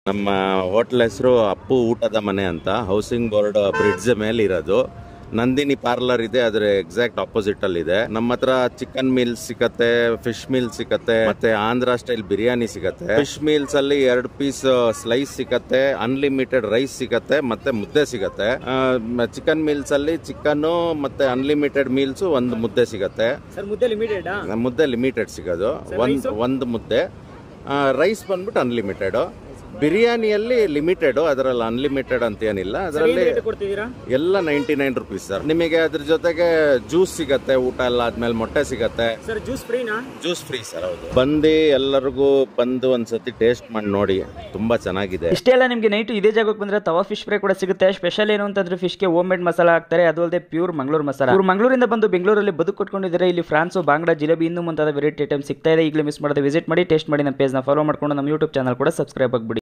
ನಮ್ಮ ಹೋಟ್ಲ್ ಹೆಸರು ಅಪ್ಪು ಊಟದ ಮನೆ ಅಂತ ಹೌಸಿಂಗ್ ಬೋರ್ಡ್ ಬ್ರಿಡ್ಜ್ ಮೇಲೆ ಇರೋದು ನಂದಿನಿ ಪಾರ್ಲರ್ ಇದೆ ಅದ್ರ ಎಕ್ಸಾಕ್ಟ್ ಆಪೋಸಿಟ್ ಅಲ್ಲಿ ಇದೆ ನಮ್ಮ ಹತ್ರ ಚಿಕನ್ ಮೀಲ್ ಸಿಗತ್ತೆ ಫಿಶ್ ಮೀಲ್ ಸಿಗತ್ತೆ ಮತ್ತೆ ಆಂಧ್ರ ಸ್ಟೈಲ್ ಬಿರಿಯಾನಿ ಸಿಗತ್ತೆ ಫಿಶ್ ಮೀಲ್ಸ್ ಅಲ್ಲಿ ಎರಡು ಪೀಸ್ ಸ್ಲೈಸ್ ಸಿಗತ್ತೆ ಅನ್ಲಿಮಿಟೆಡ್ ರೈಸ್ ಸಿಗತ್ತೆ ಮತ್ತೆ ಮುದ್ದೆ ಸಿಗತ್ತೆ ಚಿಕನ್ ಮೀಲ್ಸ್ ಅಲ್ಲಿ ಚಿಕನ್ ಮತ್ತೆ ಅನ್ಲಿಮಿಟೆಡ್ ಮೀಲ್ಸ್ ಒಂದು ಮುದ್ದೆ ಸಿಗತ್ತೆ ಸರ್ ಮುದ್ದೆ ಲಿಮಿಟೆಡ್ ಮುದ್ದೆ ಲಿಮಿಟೆಡ್ ಸಿಗೋದು ಒಂದ್ ಒಂದು ಮುದ್ದೆ ರೈಸ್ ಬಂದ್ಬಿಟ್ಟು ಅನ್ಲಿಮಿಟೆಡ್ ಬಿರಿಯಾನಿಯಲ್ಲಿ ಲಿಮಿಟೆಡ್ ಅದರಲ್ಲಿ ಅನ್ಲಿಮಿಟೆಡ್ ಅಂತ ಏನಿಲ್ಲ ಅದರಲ್ಲಿ ರೇಟ್ ಕೊಡ್ತಿದ್ದೀರಾ ಎಲ್ಲ ನೈಂಟಿ ನೈನ್ ರುಪೀಸ್ ಸರ್ ನಿಮಗೆ ಅದ್ರ ಜೊತೆಗೆ ಜ್ಯೂಸ್ ಸಿಗತ್ತೆ ಊಟ ಎಲ್ಲ ಆದ್ಮೇಲೆ ಮೊಟ್ಟೆ ಸಿಗತ್ತೆ ಸರ್ ಜ್ಯೂಸ್ ಫ್ರೀನಾ ಜ್ಯೂಸ್ ಫ್ರೀ ಸರ್ ಹೌದು ಬಂದು ಎಲ್ಲರಿಗೂ ಬಂದು ಒಂದ್ಸತಿ ಟೇಸ್ಟ್ ಮಾಡಿ ನೋಡಿ ತುಂಬಾ ಚೆನ್ನಾಗಿದೆ ಇಷ್ಟೇ ಅಲ್ಲ ನಿಮಗೆ ನೈಟು ಇದೇ ಜಾಗಕ್ಕೆ ಬಂದ್ರೆ ತವಾ ಫಿಶ್ ಫ್ರೈ ಕೂಡ ಸಿಗುತ್ತೆ ಸ್ಪೆಷಲ್ ಏನು ಅಂತಂದ್ರೆ ಫಿಶ್ಗೆ ಹೋಮ್ ಮೇಡ್ ಮಸಾಲ ಹಾಕ್ತಾರೆ ಅದು ಅಲ್ಲದೆ ಪ್ಯೂರ್ ಮಂಗಳೂರು ಮಸಾಲ ಇವ್ರು ಮಂಗಳೂರಿಂದ ಬಂದು ಬೆಂಗಳೂರಲ್ಲಿ ಬದುಕು ಕೊಟ್ಕೊಂಡಿದ್ದಾರೆ ಇಲ್ಲಿ ಫ್ರಾನ್ಸು ಬಾಂಗ್ಲಾ ಜಿಲೇಬಿ ಇನ್ನೂ ಮುಂತಾದ ವೆರೈಟಿ ಐಟಮ್ ಸಿಗ್ತಾ ಇದೆ ಈಗಲೇ ಮಿಸ್ ಮಾಡದೆ ವಿಸಿಟ್ ಮಾಡಿ ಟೇಸ್ಟ್ ಮಾಡಿ ನಮ್ಮ ಪೇಜ್ನ ಫಾಲೋ ಮಾಡ್ಕೊಂಡು ನಮ್ಮ ಯೂಟ್ಯೂಬ್ ಚಾನಲ್ ಕೂಡ ಸಬ್ಸ್ಕ್ರೈಬ್ ಆಗಿಬಿಡಿ